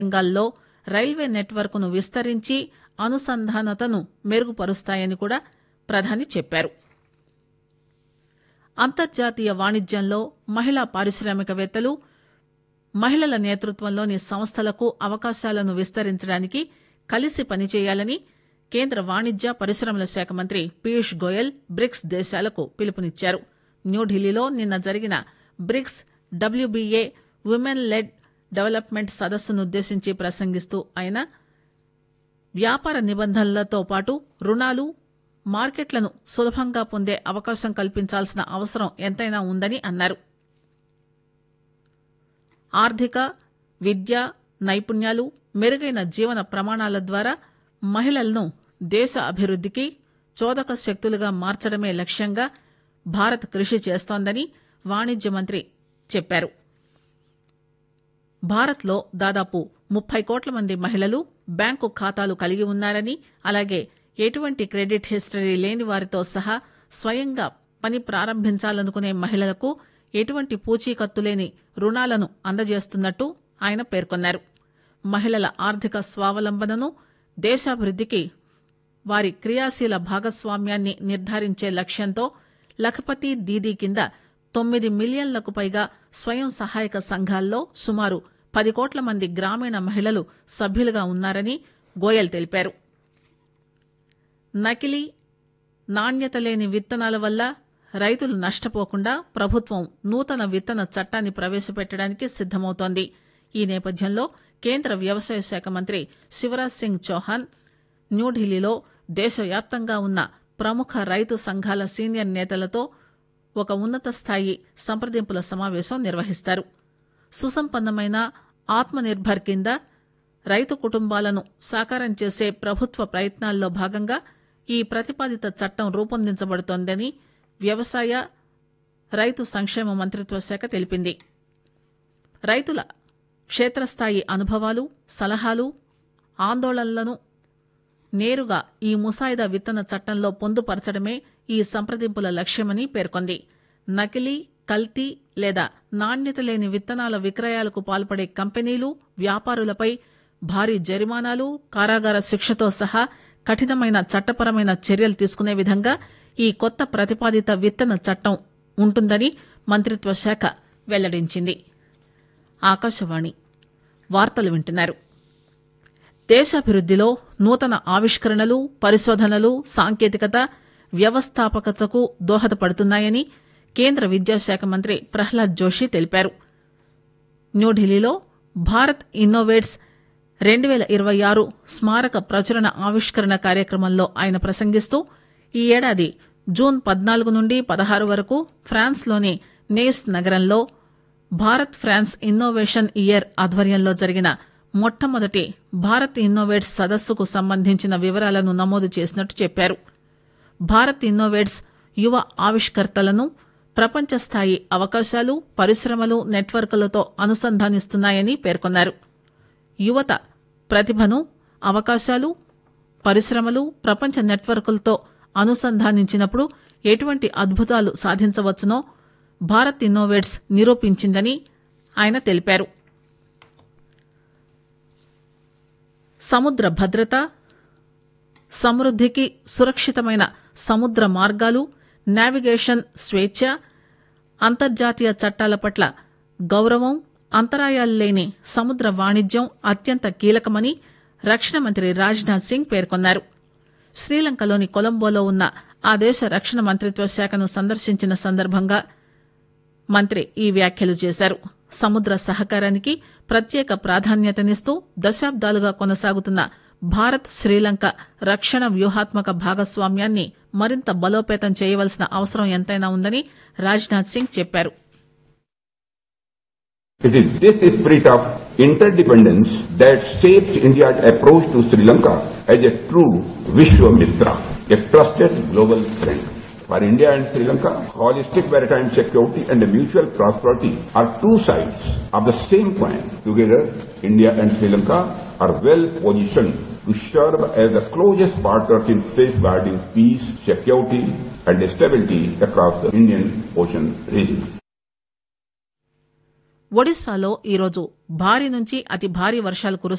రంగాల్లో railway network ను విస్తరించి అనుసంధానతను మెరుగుపరుస్తాయని కూడా ప్రధాని చెప్పారు అంతర్జాతీయ వాణిజ్యంలో మహిళా పారిశ్రామికవేత్తలు మహిళల నేతృత్వంలోని సంస్థలకు అవకాశాలను విస్తరించడానికి కలిసి పనిచేయాలని కేంద్ర వాణిజ్య పరిశ్రమల శాఖ మంత్రి పీయూష్ గోయల్ బ్రిక్స్ దేశాలకు పిలుపునిచ్చారు న్యూఢిల్లీలో నిన్న జరిగిన BRICS WBA women led development సదస్సునుద్దేశించి ప్రసంగిస్తూ ఆయన వ్యాపార నిబంధనలతో పాటు రుణాలు మార్కెట్లను సులభంగా పొందే అవకాశం కల్పించాల్సిన అవసరం ఎంతైనా ఉందని అన్నారు ఆర్థిక విద్య నైపుణ్యాలు మెరుగైన జీవన ప్రమాణాల ద్వారా మహిళలను దేశ అభివృద్దికి చోదక శక్తులుగా మార్చడమే లక్ష్యంగా భారత్ కృషి చేస్తోందని వాణిజ్య మంత్రి చెప్పారు భారత్లో దాదాపు ముప్పై కోట్ల మంది మహిళలు బ్యాంకు ఖాతాలు కలిగి ఉన్నారని అలాగే ఎటువంటి క్రెడిట్ హిస్టరీ లేని వారితో సహా స్వయంగా పని ప్రారంభించాలనుకునే మహిళలకు ఎటువంటి పూచీకత్తు లేని రుణాలను అందజేస్తున్నట్టు ఆయన పేర్కొన్నారు మహిళల ఆర్థిక స్వావలంబనను దేశాభివృద్దికి వారి క్రియాశీల భాగస్వామ్యాన్ని నిర్ధారించే లక్ష్యంతో లఖపతి దీదీ కింద తొమ్మిది మిలియన్లకు పైగా స్వయం సహాయక సంఘాల్లో సుమారు పది కోట్ల మంది గ్రామీణ మహిళలు సభ్యులుగా ఉన్నారని గోయల్ తెలిపారు నకిలీ నాణ్యత లేని విత్తనాల వల్ల రైతులు నష్టపోకుండా ప్రభుత్వం నూతన విత్తన చట్టాన్ని ప్రవేశపెట్టడానికి సిద్దమవుతోంది ఈ నేపథ్యంలో కేంద్ర వ్యవసాయ శాఖ మంత్రి శివరాజ్ సింగ్ చౌహాన్ న్యూఢిల్లీలో దేశవ్యాప్తంగా ఉన్న ప్రముఖ రైతు సంఘాల సీనియర్ నేతలతో ఒక ఉన్నత స్థాయి సంప్రదింపుల సమావేశం నిర్వహిస్తారు సుసంపన్నమైన ఆత్మనిర్భర్ కింద రైతు కుటుంబాలను సాకారం చేసే ప్రభుత్వ ప్రయత్నాల్లో భాగంగా ఈ ప్రతిపాదిత చట్టం రూపొందించబడుతోందని వ్యవసాయ రైతు సంక్షేమ మంత్రిత్వ శాఖ తెలిపింది రైతుల క్షేత్రస్థాయి అనుభవాలు సలహాలు ఆందోళనలను నేరుగా ఈ ముసాయిదా విత్తన చట్టంలో పొందుపరచడమే ఈ సంప్రదింపుల లక్ష్యమని పేర్కొంది నకిలీ కల్తీ లేదా నాణ్యత లేని విత్తనాల విక్రయాలకు పాల్పడే కంపెనీలు వ్యాపారులపై భారీ జరిమానాలు కారాగార శిక్షతో సహా కఠినమైన చట్టపరమైన చర్యలు తీసుకునే విధంగా ఈ కొత్త ప్రతిపాదిత విత్తన చట్టం ఉంటుందని మంత్రిత్వ శాఖ వెల్లడించింది ఆకాశవాణి వార్తలు వింటున్నారు దేశాభివృద్దిలో నూతన ఆవిష్కరణలు పరిశోధనలు సాంకేతికత వ్యవస్థాపకతకు దోహదపడుతున్నాయని కేంద్ర విద్యాశాఖ మంత్రి ప్రహ్లాద్ జోషి తెలిపారు న్యూఢిల్లీలో భారత్ ఇన్నోవేట్స్ రెండు పేల ఇరవై ఆరు స్మారక ప్రచురణ ఆవిష్కరణ కార్యక్రమంలో ఆయన ప్రసంగిస్తూ ఈ ఏడాది జూన్ పద్నాలుగు నుండి పదహారు వరకు ఫ్రాన్స్లోని నేస్ నగరంలో భారత్ ఫ్రాన్స్ ఇన్నోవేషన్ ఇయర్ ఆధ్వర్యంలో జరిగిన మొట్టమొదటి భారత్ ఇన్నోవేట్స్ సదస్సుకు సంబంధించిన వివరాలను నమోదు చేసినట్టు చెప్పారు భారత్ ఇన్నోవేట్స్ యువ ఆవిష్కర్తలను ప్రపంచ స్థాయి అవకాశాలు పరిశ్రమలు నెట్వర్క్లతో అనుసంధానిస్తున్నాయని పేర్కొన్నారు యువత ప్రతిభను అవకాశాలు పరిశ్రమలు ప్రపంచ నెట్వర్క్లతో అనుసంధానించినప్పుడు ఎటువంటి అద్భుతాలు సాధించవచ్చునో భారత్ ఇన్నోవేట్స్ నిరూపించిందని ఆయన తెలిపారు సముద్ర భద్రత సమృద్దికి సురక్షితమైన సముద్ర మార్గాలు నావిగేషన్ స్వేచ్ఛ అంతర్జాతీయ చట్టాల పట్ల గౌరవం అంతరాయాలు లేని సముద్ర వాణిజ్యం అత్యంత కీలకమని రక్షణ మంత్రి రాజ్నాథ్ సింగ్ పేర్కొన్నారు శ్రీలంకలోని కొలంబోలో ఉన్న ఆ దేశ రక్షణ మంత్రిత్వ శాఖను సందర్శించిన సందర్భంగా మంత్రి ఈ వ్యాఖ్యలు చేశారు సముద్ర సహకారానికి ప్రత్యేక ప్రాధాన్యతనిస్తూ దశాబ్దాలుగా కొనసాగుతున్న భారత్ శ్రీలంక రక్షణ వ్యూహాత్మక భాగస్వామ్యాన్ని మరింత బలోపేతం చేయవలసిన అవసరం ఎంతైనా ఉందని రాజ్నాథ్ సింగ్ చెప్పారు It is this spirit of interdependence that shaped India's approach to Sri Lanka as a true Vishwamitra, a trusted global friend. For India and Sri Lanka, holistic maritime security and mutual prosperity are two sides of the same coin. Together, India and Sri Lanka are well positioned to serve as the closest partners in safeguarding peace, security, and stability across the Indian Ocean region. ఒడిశాలో ఈరోజు భారీ నుంచి అతి భారీ వర్షాలు కురుస్తున్నాయి